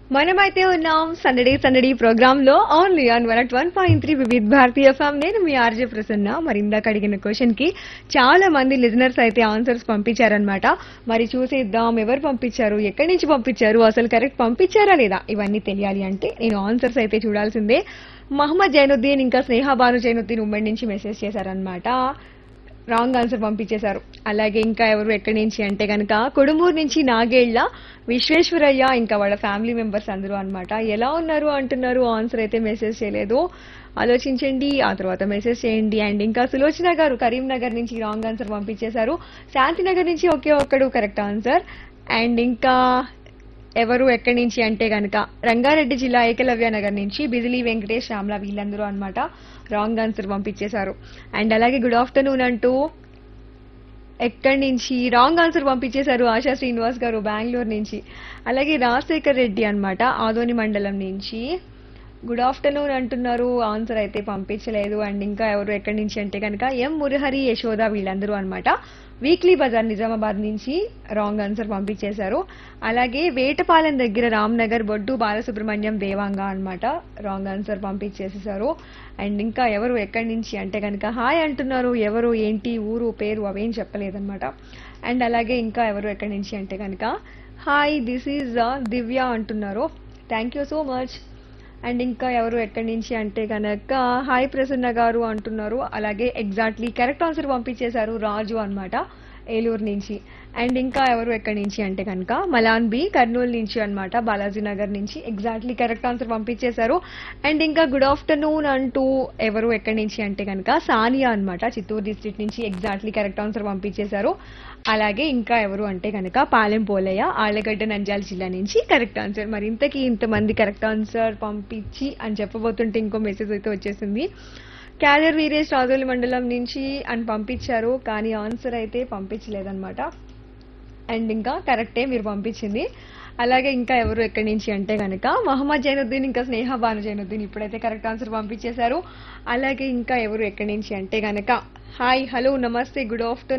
మనమైతే ఉన్నాం సందడి సందడి ప్రోగ్రామ్ లో only on one one point three Vividh Bharati FM నేను మీ ఆర్జే ప్రసన్న మరి ఇందాక అడిగిన క్వశ్చన్ కి చాలా మంది లిజనర్స్ అయితే ఆన్సర్స్ పంపించారనమాట మరి చూసేద్దాం ఎవరు పంపించారు ఎక్కడి నుంచి పంపించారు అసలు కరెక్ట్ పంపించారా లేదా ఇవన్నీ తెలియాలి అంటే నేను ఆన్సర్స్ అయితే చూడాల్సిందే మహమ్మద్ జైనుద్దీన్ ఇంకా స్నేహ బాను జైనుద్దీన్ ఉమ్మడి నుంచి మెసేజ్ చేశారనమాట రాంగ్ ఆన్సర్ పంపించేశారు అలాగే ఇంకా ఎవరు ఎక్కడి నుంచి అంటే కనుక కొడుమూరు నుంచి నాగేళ్ల విశ్వేశ్వరయ్య ఇంకా వాళ్ళ ఫ్యామిలీ మెంబర్స్ అందరూ అన్నమాట ఎలా ఉన్నారు అంటున్నారు ఆన్సర్ అయితే మెసేజ్ చేయలేదు ఆలోచించండి ఆ తర్వాత మెసేజ్ చేయండి అండ్ ఇంకా సులోచన గారు కరీంనగర్ నుంచి రాంగ్ ఆన్సర్ పంపించేశారు శాంతినగర్ నుంచి ఒకే ఒక్కడు కరెక్ట్ ఆన్సర్ అండ్ ఇంకా ఎవరు ఎక్కడి నుంచి అంటే గనక రంగారెడ్డి జిల్లా ఏకలవ్య నగర్ నుంచి బిజిలీ వెంకటేష్ శ్యామ్ల వీళ్ళందరూ అన్నమాట రాంగ్ ఆన్సర్ పంపించేశారు అండ్ అలాగే గుడ్ ఆఫ్టర్నూన్ అంటూ ఎక్కడి నుంచి రాంగ్ ఆన్సర్ పంపించేశారు ఆశా శ్రీనివాస్ గారు బెంగళూరు నుంచి అలాగే రాజశేఖర్ రెడ్డి అన్నమాట ఆదోని మండలం నుంచి గుడ్ ఆఫ్టర్నూన్ అంటున్నారు ఆన్సర్ అయితే పంపించలేదు అండ్ ఇంకా ఎవరు ఎక్కడి నుంచి అంటే కనుక ఎం మురహరి యశోద వీళ్ళందరూ అన్నమాట వీక్లీ బజార్ నిజామాబాద్ నుంచి రాంగ్ ఆన్సర్ పంపించేశారు అలాగే వేటపాలెం దగ్గర రామ్నగర్ బొడ్డు బాలసుబ్రహ్మణ్యం దేవాంగ అన్నమాట రాంగ్ ఆన్సర్ పంపించేసేసారు అండ్ ఇంకా ఎవరు ఎక్కడి నుంచి అంటే కనుక హాయ్ అంటున్నారు ఎవరు ఏంటి ఊరు పేరు అవేం చెప్పలేదన్నమాట అండ్ అలాగే ఇంకా ఎవరు ఎక్కడి నుంచి అంటే కనుక హాయ్ దిస్ ఈజ్ దివ్య అంటున్నారు thank you so much and ఇంకా ఎవరు ఎక్కడి నుంచి అంటే కనుక హాయ్ ప్రసన్న గారు అంటున్నారు అలాగే ఎగ్జాక్ట్లీ కరెక్ట్ ఆన్సర్ పంపించేశారు రాజు అన్నమాట ఏలూరు నుంచి అండ్ ఇంకా ఎవరు ఎక్కడి నుంచి అంటే కనుక మలాన్ బి కర్నూలు నుంచి అన్నమాట బాలాజీ నగర్ నుంచి ఎగ్జాక్ట్లీ కరెక్ట్ ఆన్సర్ పంపించేశారు అండ్ ఇంకా గుడ్ ఆఫ్టర్నూన్ అంటూ ఎవరు ఎక్కడి నుంచి అంటే కనుక సానియా అన్నమాట చిత్తూరు డిస్ట్రిక్ట్ నుంచి ఎగ్జాక్ట్లీ కరెక్ట్ ఆన్సర్ పంపించేశారు అలాగే ఇంకా ఎవరు అంటే కనుక పాలెం పోలయ్య ఆళ్లగడ్డ నంద్యాల జిల్లా నుంచి కరెక్ట్ ఆన్సర్ మరి ఇంతకీ ఇంతమంది కరెక్ట్ ఆన్సర్ పంపించి అని చెప్పబోతుంటే ఇంకో మెసేజ్ అయితే వచ్చేసింది క్యారియర్ వీరేష్ రాజోలి మండలం నుంచి అని పంపించారు కానీ ఆన్సర్ అయితే పంపించలేదన్నమాట అండ్ ఇంకా కరెక్టే మీరు పంపించింది అలాగే ఇంకా ఎవరు ఎక్కడి నుంచి అంటే కనుక మహమ్మద్ జైనుద్దీన్ ఇంకా స్నేహ బాను జైనుద్దీన్ ఇప్పుడైతే కరెక్ట్ ఆన్సర్ పంపించేశారు అలాగే ఇంకా ఎవరు ఎక్కడి నుంచి అంటే కనుక హాయ్ హలో నమస్తే గుడ్ ఆఫ్టర్నూన్